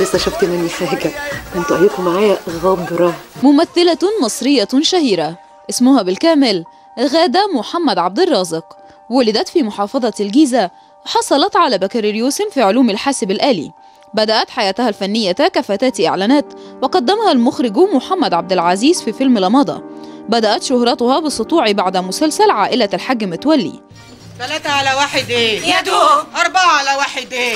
لسه شفتي مني حاجه انتوا عليكم معايا غبره ممثلة مصرية شهيرة اسمها بالكامل غادة محمد عبد الرازق ولدت في محافظة الجيزة وحصلت على بكالوريوس في علوم الحاسب الآلي بدأت حياتها الفنية كفتاة إعلانات وقدمها المخرج محمد عبد العزيز في فيلم لمضى بدأت شهرتها بالسطوع بعد مسلسل عائلة الحاج متولي ثلاثة على واحد ايه؟ يا دوب أربعة على واحد ايه؟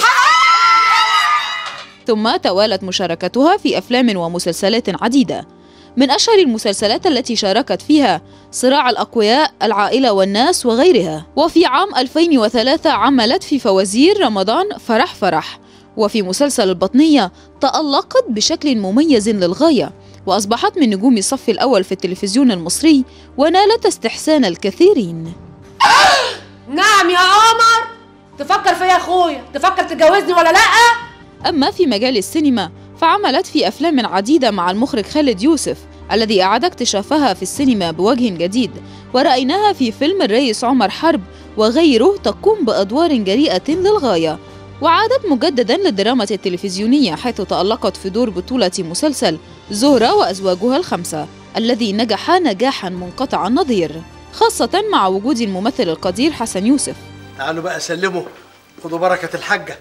ثم توالت مشاركتها في أفلام ومسلسلات عديدة من أشهر المسلسلات التي شاركت فيها صراع الأقوياء، العائلة والناس وغيرها وفي عام 2003 عملت في فوازير رمضان فرح فرح وفي مسلسل البطنية تألقت بشكل مميز للغاية وأصبحت من نجوم الصف الأول في التلفزيون المصري ونالت استحسان الكثيرين نعم يا قمر تفكر فيا يا اخويا تفكر تتجوزني ولا لا أما في مجال السينما فعملت في أفلام عديدة مع المخرج خالد يوسف الذي أعاد اكتشافها في السينما بوجه جديد ورأيناها في فيلم الرئيس عمر حرب وغيره تقوم بأدوار جريئة للغاية وعادت مجددا للدراما التلفزيونية حيث تألقت في دور بطولة مسلسل زهرة وأزواجها الخمسة الذي نجح نجاحا منقطع النظير خاصة مع وجود الممثل القدير حسن يوسف تعالوا بقى سلموا خدوا بركة الحاجة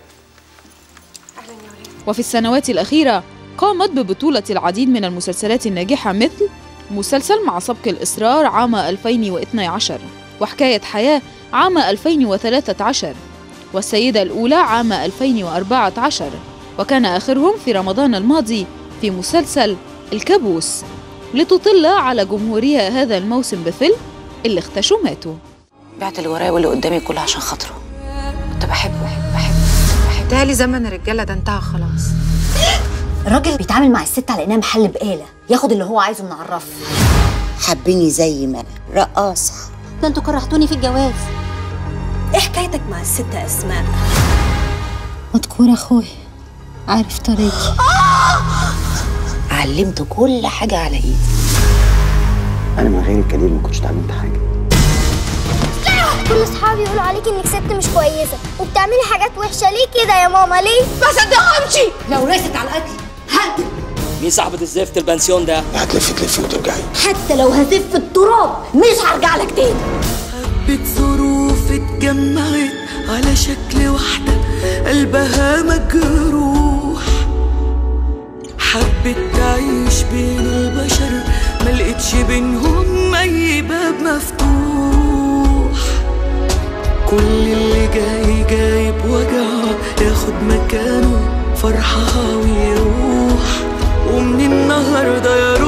وفي السنوات الأخيرة قامت ببطولة العديد من المسلسلات الناجحة مثل مسلسل مع سبق الإصرار عام 2012 وحكاية حياة عام 2013 والسيدة الأولى عام 2014 وكان آخرهم في رمضان الماضي في مسلسل الكابوس لتطل على جمهورها هذا الموسم بفيلم اللي اختشوا ماتوا بعت اللي ورايا واللي قدامي كله عشان خاطره كنت بحبه بحبه بحبه تالي زمن الرجاله ده انتهى خلاص الراجل بيتعامل مع الست على انها محل بقاله ياخد اللي هو عايزه من على الرف حبيني زي ما انا رقاصه ده انتوا كرهتوني في الجواز ايه حكايتك مع الست اسماء مذكور اخوي عارف طريقي علمته كل حاجه على ايدي انا من غير الكليل ما كنتش اتعلمت حاجه كل اصحابي يقولوا عليكي انك ست مش كويسه وبتعملي حاجات وحشه ليه كده يا ماما ليه ما صدقهمش لو رست على القتل هقتل مين صاحبة الزفت البنسيون ده؟ هتلفي تلفي وترجعي حتى لو هزف التراب مش هرجع لك تاني حبة ظروف اتجمعت على شكل واحدة قلبها مجروح حبت تعيش بين البشر ملقتش بينهم أي باب مفتوح كل اللي جاي جايب وجعه ياخد مكانه فرحها ويروح ومن النهارده يا